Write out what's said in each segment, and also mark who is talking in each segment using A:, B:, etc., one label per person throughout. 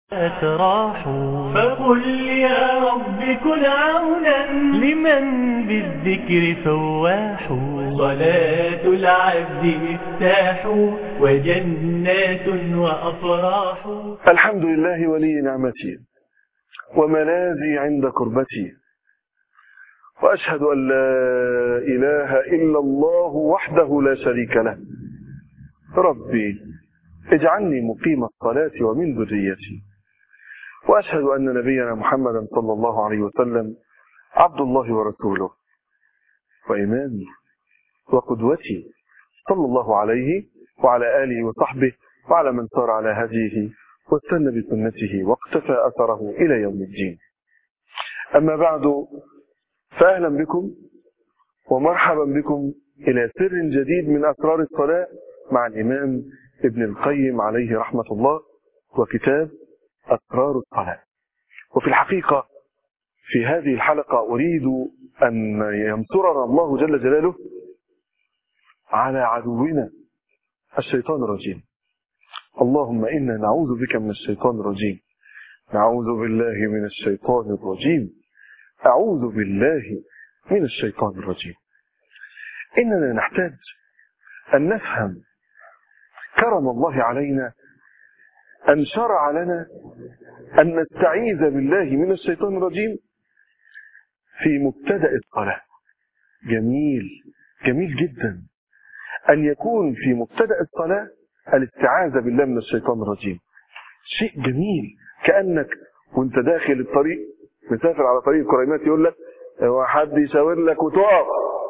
A: راحوا فقل يا رب كن عونا لمن بالذكر فواح صلاة العبد مفتاح وجنات وأفراح
B: الحمد لله ولي نعمتي وملاذي عند كربتي وأشهد أن لا إله إلا الله وحده لا شريك له ربي اجعلني مقيم الصلاة ومن ذريتي وأشهد أن نبينا محمدا صلى الله عليه وسلم عبد الله ورسوله وإمامي وقدوتي صلى الله عليه وعلى آله وصحبه وعلى من سار على هديه واستنى بسنته واقتفى أثره إلى يوم الدين أما بعد فأهلا بكم ومرحبا بكم إلى سر جديد من أسرار الصلاة مع الإمام ابن القيم عليه رحمة الله وكتاب أسرار الصلاة وفي الحقيقة في هذه الحلقة أريد أن ينصرنا الله جل جلاله على عدونا الشيطان الرجيم اللهم إنا نعوذ بك من الشيطان الرجيم نعوذ بالله من الشيطان الرجيم أعوذ بالله من الشيطان الرجيم إننا نحتاج أن نفهم كرم الله علينا أن شرع لنا أن نستعيذ بالله من الشيطان الرجيم في مبتدأ الصلاة جميل جميل جدا أن يكون في مبتدأ الصلاة الاستعاذة بالله من الشيطان الرجيم شيء جميل كأنك وانت داخل الطريق مسافر على طريق الكريمات يقول لك هو حد يشاور لك وتقف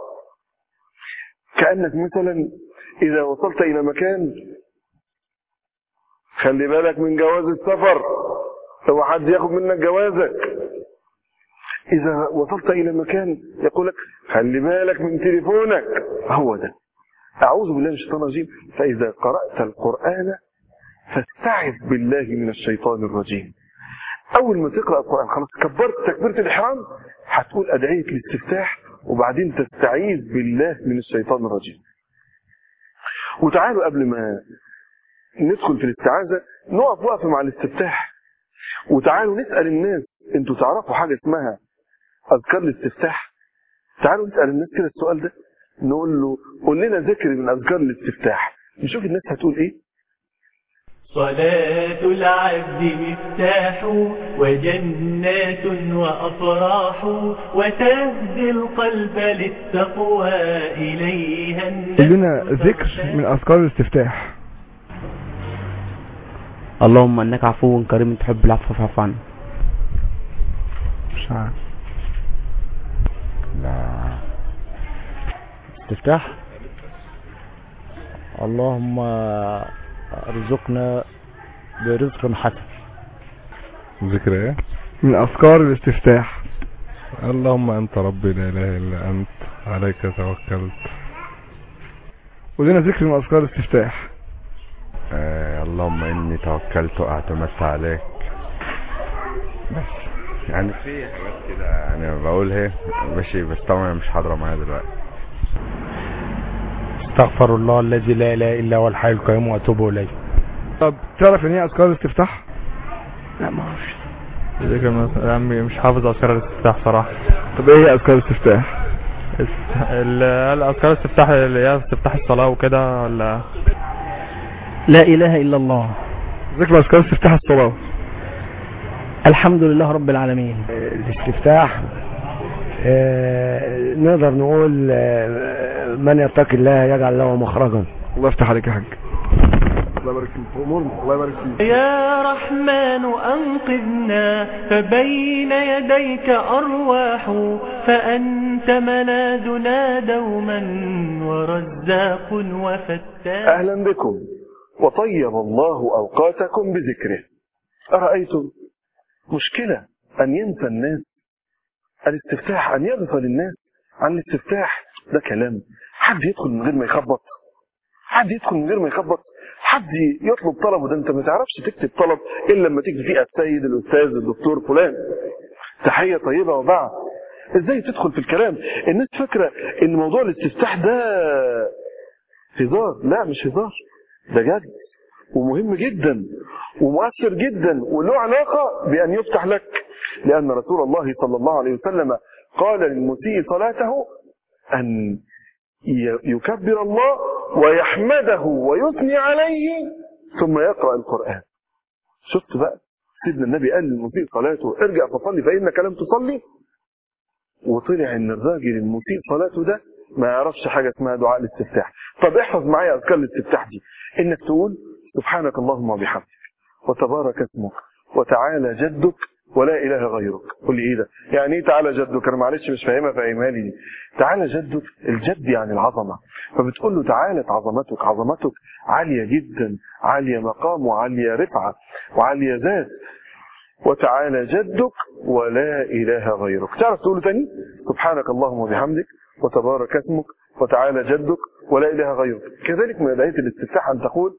B: كأنك مثلا إذا وصلت إلى مكان خلي بالك من جواز السفر هو حد ياخد منك جوازك إذا وصلت إلى مكان يقول لك خلي بالك من تليفونك هو ده أعوذ بالله من الشيطان الرجيم فإذا قرأت القرآن فاستعذ بالله من الشيطان الرجيم أول ما تقرأ القرآن خلاص كبرت تكبيرة الإحرام هتقول أدعية الاستفتاح وبعدين تستعيذ بالله من الشيطان الرجيم وتعالوا قبل ما ندخل في الاستعاذة نقف وقفة مع الاستفتاح وتعالوا نسأل الناس انتوا تعرفوا حاجة اسمها أذكار الاستفتاح تعالوا نسأل الناس كده السؤال ده نقول له قول لنا ذكر من أذكار الاستفتاح نشوف الناس هتقول ايه
A: صلاة العبد مفتاح وجنات وأفراح وتهدي القلب للتقوى إليها
C: قول لنا ذكر من أذكار الاستفتاح
D: اللهم انك عفو كريم تحب العفو فاعف عنا
C: مش عارف
E: لا استفتاح اللهم ارزقنا برزق حسن
F: ذكر ايه
C: من أذكار الاستفتاح
F: اللهم انت ربي لا اله الا انت عليك توكلت
C: قول لنا ذكر من أذكار الاستفتاح
F: آه اللهم اني توكلت واعتمدت عليك بس يعني في حاجات كده يعني بقولها ماشي بس طبعا مش حاضره معايا دلوقتي
E: استغفر الله الذي لا اله الا هو الحي القيوم واتوب اليه
C: طب تعرف ان هي أذكار الاستفتاح
D: لا ما اعرفش
G: ذكر مثلا يا عمي مش حافظ اذكار الاستفتاح صراحه
C: طب ايه هي أذكار الاستفتاح
G: است- ال- الاذكار الاستفتاح اللي هي استفتاح الصلاه وكده ولا
H: لا إله إلا الله
C: ذكر أذكار استفتاح الصلاة
H: الحمد لله رب العالمين
E: الاستفتاح آه، نقدر نقول آه، من يتقي الله يجعل له مخرجا
C: الله يفتح عليك يا حاج الله يبارك فيك أمورنا الله يبارك فيك
A: يا رحمن أنقذنا فبين يديك أرواح فأنت ملاذنا دوما ورزاق وفتاح
B: أهلا بكم وطيب الله أوقاتكم بذكره أرأيتم مشكلة أن ينسى الناس الاستفتاح أن يغفل الناس عن الاستفتاح ده كلام حد يدخل من غير ما يخبط حد يدخل من غير ما يخبط حد يطلب طلبه ده انت ما تعرفش تكتب طلب الا لما تكتب فيه السيد الاستاذ الدكتور فلان تحيه طيبه وبعد ازاي تدخل في الكلام الناس فاكره ان موضوع الاستفتاح ده هزار لا مش هزار ده جد ومهم جدا ومؤثر جدا وله علاقة بأن يفتح لك لأن رسول الله صلى الله عليه وسلم قال للمسيء صلاته أن يكبر الله ويحمده ويثني عليه ثم يقرأ القرآن شفت بقى سيدنا النبي قال للمسيء صلاته ارجع فصلي فإنك لم تصلي وطلع ان الراجل المسيء صلاته ده ما يعرفش حاجة اسمها دعاء الاستفتاح طب احفظ معايا اذكار الاستفتاح دي انك تقول سبحانك اللهم وبحمدك وتبارك اسمك وتعالى جدك ولا اله غيرك قول لي ايه ده يعني ايه تعالى جدك انا معلش مش فاهمها فاهمها لي دي تعالى جدك الجد يعني العظمه فبتقول له تعالت عظمتك عظمتك عاليه جدا عاليه مقام وعاليه رفعه وعاليه ذات وتعالى جدك ولا اله غيرك تعرف تقوله تاني سبحانك اللهم وبحمدك وتبارك اسمك وتعالى جدك ولا اله غيرك كذلك من ادعيه الاستفتاح ان تقول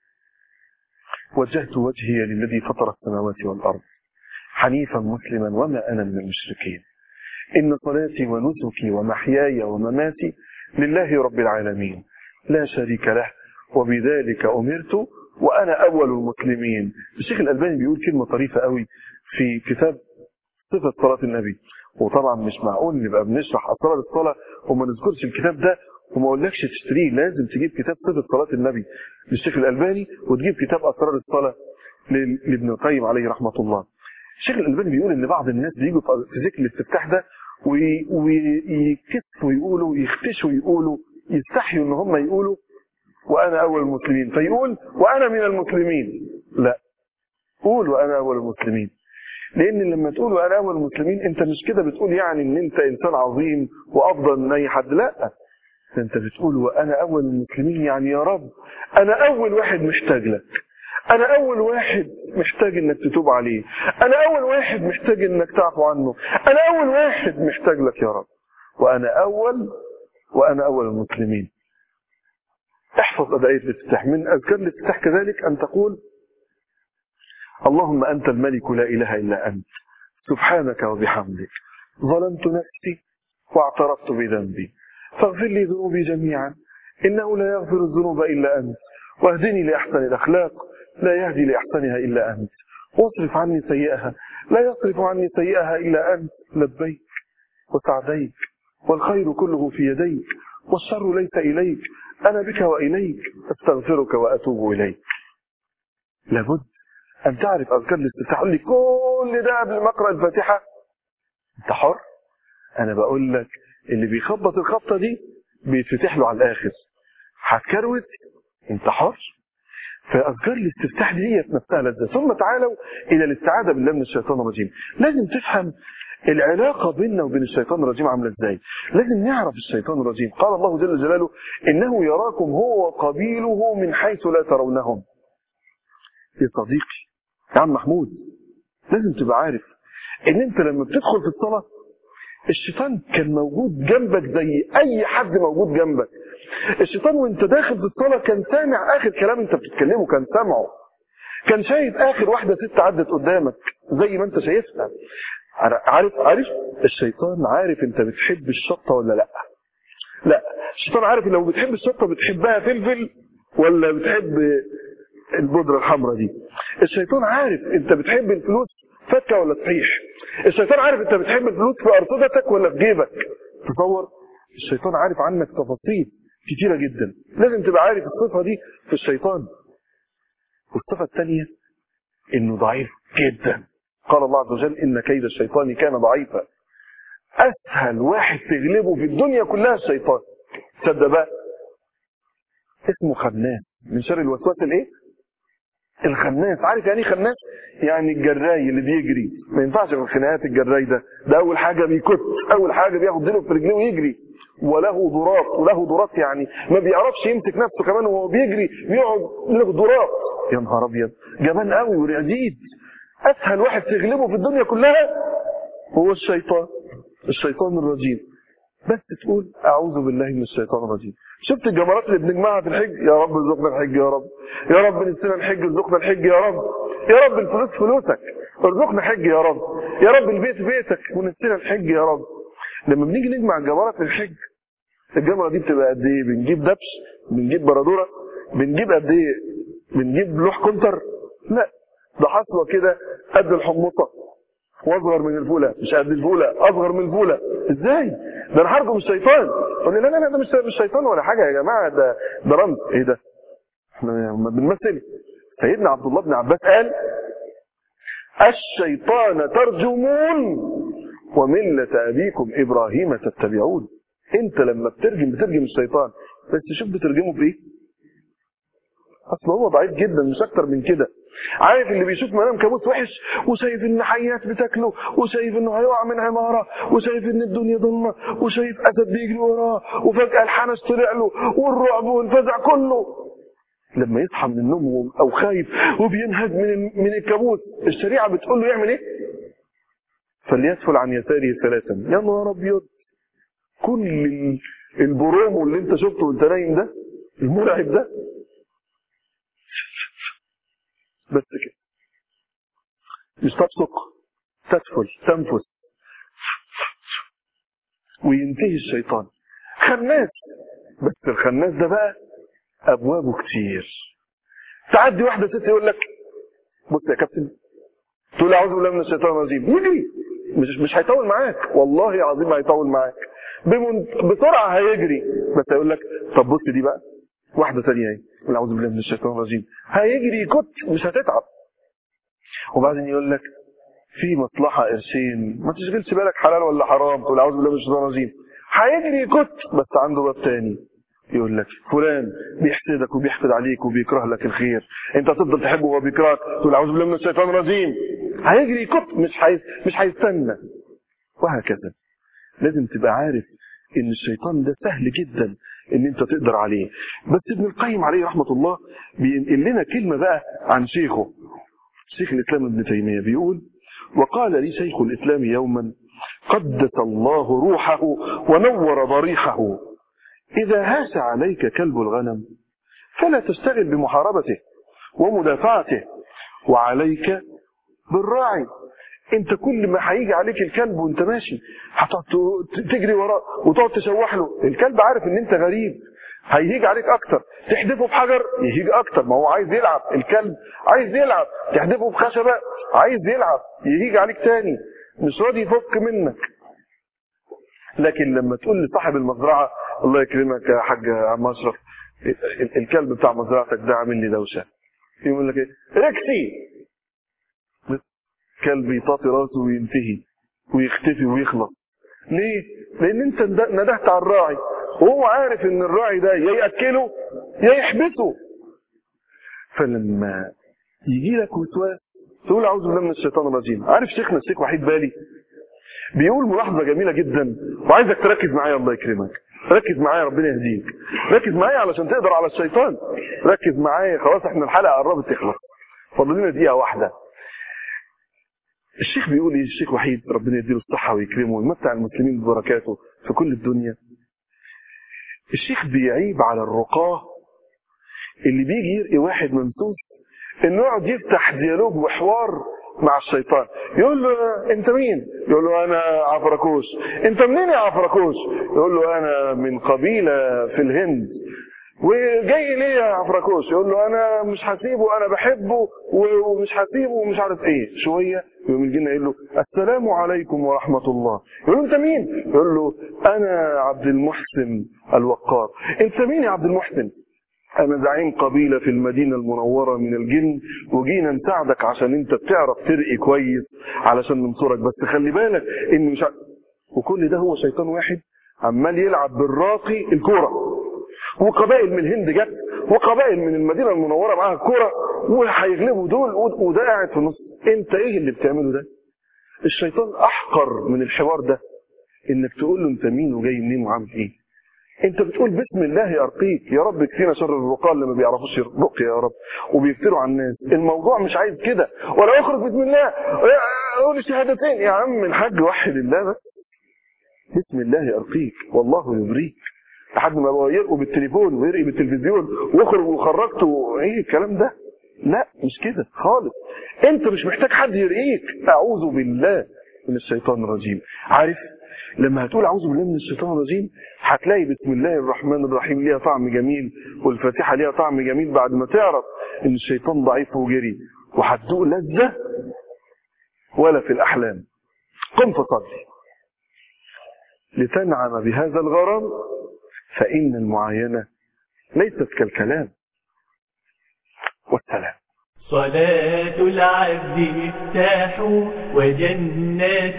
B: وجهت وجهي للذي فطر السماوات والارض حنيفا مسلما وما انا من المشركين ان صلاتي ونسكي ومحياي ومماتي لله رب العالمين لا شريك له وبذلك امرت وانا اول المسلمين الشيخ الالباني بيقول كلمه طريفه قوي في كتاب صفه صلاه النبي وطبعا مش معقول نبقى بنشرح اسرار الصلاه وما نذكرش الكتاب ده وما اقولكش تشتريه لازم تجيب كتاب صفه صلاه النبي للشيخ الالباني وتجيب كتاب اسرار الصلاه لابن القيم عليه رحمه الله الشيخ الالباني بيقول ان بعض الناس بيجوا في ذكر الاستفتاح ده ويكتفوا يقولوا يختشوا يقولوا يستحيوا ان هم يقولوا وانا اول المسلمين فيقول وانا من المسلمين لا قول وانا اول المسلمين لان لما تقول وانا اول المسلمين انت مش كده بتقول يعني ان انت انسان عظيم وافضل من اي حد لا انت بتقول وانا اول المسلمين يعني يا رب انا اول واحد محتاج لك انا اول واحد محتاج انك تتوب عليه انا اول واحد محتاج انك تعفو عنه انا اول واحد محتاج لك يا رب وانا اول وانا اول المسلمين احفظ ادعيه الافتتاح من اذكار الافتتاح كذلك ان تقول اللهم انت الملك لا اله الا انت سبحانك وبحمدك ظلمت نفسي واعترفت بذنبي فاغفر لي ذنوبي جميعا انه لا يغفر الذنوب الا انت واهدني لاحسن الاخلاق لا يهدي لاحسنها الا انت واصرف عني سيئها لا يصرف عني سيئها الا انت لبيك وسعديك والخير كله في يديك والشر ليس اليك انا بك واليك استغفرك واتوب اليك لابد ان تعرف اذكار الاستفتاح قول لي كل ده قبل ما اقرا الفاتحه انت حر انا بقول لك اللي بيخبط الخبطه دي بيتفتح له على الاخر هتكروت انت حر فاذكار الاستفتاح دي نفسها لذة ثم تعالوا الى الاستعاذه بالله من الشيطان الرجيم لازم تفهم العلاقة بيننا وبين الشيطان الرجيم عاملة ازاي لازم نعرف الشيطان الرجيم قال الله جل جلاله انه يراكم هو وقبيله من حيث لا ترونهم يا صديقي يا عم محمود لازم تبقى عارف ان انت لما بتدخل في الصلاة الشيطان كان موجود جنبك زي اي حد موجود جنبك الشيطان وانت داخل في الصلاة كان سامع اخر كلام انت بتتكلمه كان سامعه كان شايف اخر واحدة ست عدت قدامك زي ما انت شايفها عارف عارف الشيطان عارف انت بتحب الشطة ولا لا لا الشيطان عارف لو بتحب الشطة بتحبها فلفل ولا بتحب البودرة الحمراء دي الشيطان عارف انت بتحب الفلوس فكة ولا صحيح الشيطان عارف انت بتحب الفلوس في ارصدتك ولا في جيبك تصور الشيطان عارف عنك تفاصيل كتيرة جدا لازم تبقى عارف الصفة دي في الشيطان والصفة الثانية انه ضعيف جدا قال الله عز وجل ان كيد الشيطان كان ضعيفا اسهل واحد تغلبه في الدنيا كلها الشيطان تصدق بقى اسمه خناس من شر الوسواس الايه الخناس عارف يعني ايه خناس يعني الجراي اللي بيجري ما ينفعش في الخناقات الجراي ده ده اول حاجه بيكت اول حاجه بياخد ديله في رجليه ويجري وله ضراط وله ضراط يعني ما بيعرفش يمسك نفسه كمان وهو بيجري بيقعد له ضراط يا نهار ابيض جبان قوي ورعديد اسهل واحد تغلبه في الدنيا كلها هو الشيطان الشيطان الرجيم بس تقول اعوذ بالله من الشيطان الرجيم شفت الجمرات اللي بنجمعها في الحج يا رب ارزقنا الحج يا رب يا رب نسينا الحج ارزقنا الحج يا رب يا رب الفلوس فلوسك ارزقنا حج يا رب يا رب البيت بيتك ونسينا الحج يا رب لما بنيجي نجمع الجمرات في الحج الجمره دي بتبقى قد ايه بنجيب دبش بنجيب بردوره بنجيب قد ايه بنجيب لوح كونتر لا ده حصوه كده قد الحمصه واصغر من الفوله مش قد الفوله اصغر من الفوله ازاي ده انا هرجم الشيطان قال لي لا لا لا ده مش مش شيطان ولا حاجه يا جماعه ده ده رمز ايه ده احنا ما بنمثل سيدنا عبد الله بن عباس قال الشيطان ترجمون وملة أبيكم إبراهيم تتبعون أنت لما بترجم بترجم الشيطان بس شوف بترجمه بإيه أصل هو ضعيف جدا مش أكتر من كده عارف اللي بيشوف منام كابوس وحش وشايف ان حيات بتاكله وشايف انه هيقع من عماره وشايف ان الدنيا ضلمه وشايف اسد بيجري وراه وفجاه الحنش طلع له والرعب والفزع كله لما يصحى من النوم او خايف وبينهج من من الكابوس الشريعه بتقول له يعمل ايه؟ فليسفل عن يساره ثلاثا يا نهار ابيض كل ال- البرومو اللي انت شفته وانت نايم ده المرعب ده بس كده مش تبصق تدفل تنفس وينتهي الشيطان خناس بس الخناس ده بقى ابوابه كتير تعدي واحده ست يقول لك بص يا كابتن تقول اعوذ بالله من الشيطان الرجيم يجري مش مش هيطول معاك والله العظيم هيطول معاك بمن... بسرعه هيجري بس هيقول لك طب بص دي بقى واحده ثانيه اهي قول اعوذ بالله من الشيطان الرجيم هيجري كت مش هتتعب وبعدين يقول لك في مصلحه قرشين ما تشغلش بالك حلال ولا حرام تقول اعوذ بالله من الشيطان الرجيم هيجري كت بس عنده باب تاني يقول لك فلان بيحسدك وبيحقد عليك وبيكره لك الخير انت تفضل تحبه وهو بيكرهك تقول اعوذ بالله من الشيطان الرجيم هيجري كت مش حي... مش هيستنى وهكذا لازم تبقى عارف ان الشيطان ده سهل جدا ان انت تقدر عليه بس ابن القيم عليه رحمه الله بينقل لنا كلمه بقى عن شيخه شيخ الاسلام ابن تيميه بيقول وقال لي شيخ الاسلام يوما قدس الله روحه ونور ضريحه اذا هاس عليك كلب الغنم فلا تشتغل بمحاربته ومدافعته وعليك بالراعي انت كل ما هيجي عليك الكلب وانت ماشي هتقعد تجري وراه وتقعد تشوح له الكلب عارف ان انت غريب هيهيج عليك اكتر تحدفه بحجر يهيج اكتر ما هو عايز يلعب الكلب عايز يلعب تحدفه بخشبه عايز يلعب يهيج عليك تاني مش راضي يفك منك لكن لما تقول لصاحب المزرعه الله يكرمك يا حاج عم اشرف ال- الكلب بتاع مزرعتك ده عامل لي دوشه يقول لك ايه ركسي كلب يطاطي راسه وينتهي ويختفي ويخلص ليه؟ لان انت ند- ندهت على الراعي وهو عارف ان الراعي ده يا ياكله يا يحبسه فلما يجي لك وسواس تقول اعوذ بالله من الشيطان الرجيم عارف شيخنا الشيخ وحيد بالي بيقول ملاحظه جميله جدا وعايزك تركز معايا الله يكرمك ركز معايا ربنا يهديك ركز معايا علشان تقدر على الشيطان ركز معايا خلاص احنا الحلقه قربت تخلص فاضل لنا دقيقه واحده الشيخ بيقول ايه الشيخ وحيد ربنا يديله الصحه ويكرمه ويمتع المسلمين ببركاته في كل الدنيا الشيخ بيعيب على الرقاه اللي بيجي يرقي واحد ممسوس انه يقعد يفتح ديالوج وحوار مع الشيطان يقول له انت مين يقول له انا عفركوش انت منين يا عفركوش يقول له انا من قبيله في الهند وجاي ليه يا عفركوش يقول له انا مش هسيبه انا بحبه و- ومش هسيبه ومش عارف ايه شويه يقوم الجن يقول له السلام عليكم ورحمه الله يقول له انت مين يقول له انا عبد المحسن الوقار انت مين يا عبد المحسن انا زعيم قبيله في المدينه المنوره من الجن وجينا نساعدك عشان انت بتعرف ترقي كويس علشان ننصرك بس خلي بالك ان مش ع... وكل ده هو شيطان واحد عمال يلعب بالراقي الكوره وقبائل من الهند جت وقبائل من المدينه المنوره معاها الكوره وهيغلبوا دول و- وده قاعد في النص انت ايه اللي بتعمله ده الشيطان احقر من الحوار ده انك تقول له انت مين وجاي منين وعامل ايه انت بتقول بسم الله ارقيك يا رب كفينا شر الرقاة اللي ما بيعرفوش يرقوا يا رب وبيفتروا على الناس الموضوع مش عايز كده ولا يخرج بسم الله قول الشهادتين يا عم الحاج وحد الله بس بسم الله ارقيك والله يبريك لحد ما هو يرقوا بالتليفون ويرقي بالتلفزيون واخرج وخرجته ايه الكلام ده لا مش كده خالص انت مش محتاج حد يرقيك اعوذ بالله من الشيطان الرجيم عارف لما هتقول اعوذ بالله من الشيطان الرجيم هتلاقي بسم الله الرحمن الرحيم ليها طعم جميل والفاتحه ليها طعم جميل بعد ما تعرف ان الشيطان ضعيف وجري وهتدوق لذه ولا في الاحلام قم فصلي لتنعم بهذا الغرام فان المعاينه ليست كالكلام والسلام
A: صلاة العبد مفتاح وجنات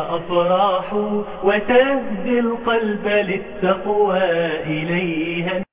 A: وأفراح وتهدي القلب للتقوى إليها